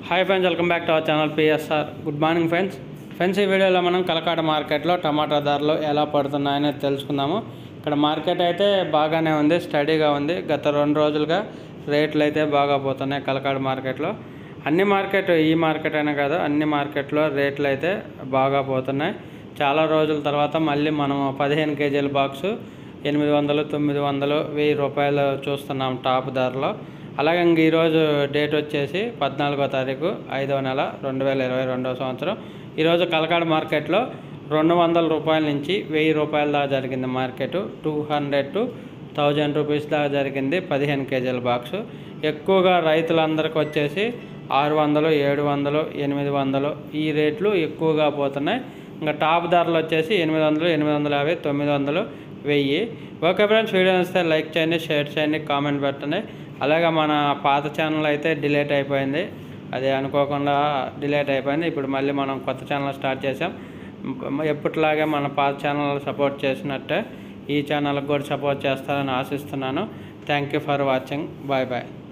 hi friends welcome back to our channel PSR good morning friends friends ఈ వీడియోలో మనం కలకాడ మార్కెట్లో టమాటా ధరలు ఎలా పడుతున్నాయని తెలుసుకుందాము ఇక్కడ మార్కెట్ అయితే బాగానే ఉంది స్టడీగా ఉంది గత రెండు రోజులుగా రేట్లు అయితే బాగా పోతున్నాయి కలకాడ మార్కెట్లో అన్ని మార్కెట్ ఈ మార్కెట్ అయినా కాదు అన్ని మార్కెట్లో రేట్లు అయితే బాగా పోతున్నాయి చాలా రోజుల తర్వాత మళ్ళీ మనం పదిహేను కేజీల బాక్సు ఎనిమిది వందలు తొమ్మిది వందలు వెయ్యి రూపాయలు చూస్తున్నాం టాప్ ధరలో అలాగే ఇంక ఈరోజు డేట్ వచ్చేసి పద్నాలుగో తారీఖు ఐదవ నెల రెండు వేల ఇరవై రెండవ సంవత్సరం ఈరోజు కలకాడ మార్కెట్లో రెండు వందల రూపాయల నుంచి వెయ్యి రూపాయల దాకా జరిగింది market two hundred to thousand rupees దాకా జరిగింది పదిహేను కేజీల బాక్సు ఎక్కువగా రైతులందరికీ వచ్చేసి ఆరు వందలు ఏడు వందలు ఎనిమిది వందలు ఈ రేట్లు ఎక్కువగా పోతున్నాయి ఇంకా టాప్ ధరలు వచ్చేసి ఎనిమిది వందలు ఎనిమిది వందల యాభై తొమ్మిది వందలు వెయ్యి ఓకే ఫ్రెండ్స్ వీడియో నచ్చితే లైక్ చేయండి షేర్ చేయండి కామెంట్ పెట్టండి అలాగే మన పాత ఛానల్ అయితే డిలీట్ అయిపోయింది అది అనుకోకుండా డిలీట్ అయిపోయింది ఇప్పుడు మళ్ళీ మనం కొత్త ఛానల్ స్టార్ట్ చేసాం ఎప్పటిలాగే మన పాత ఛానల్ సపోర్ట్ చేసినట్టే ఈ ఛానల్కి కూడా సపోర్ట్ చేస్తారని ఆశిస్తున్నాను thank you for watching bye bye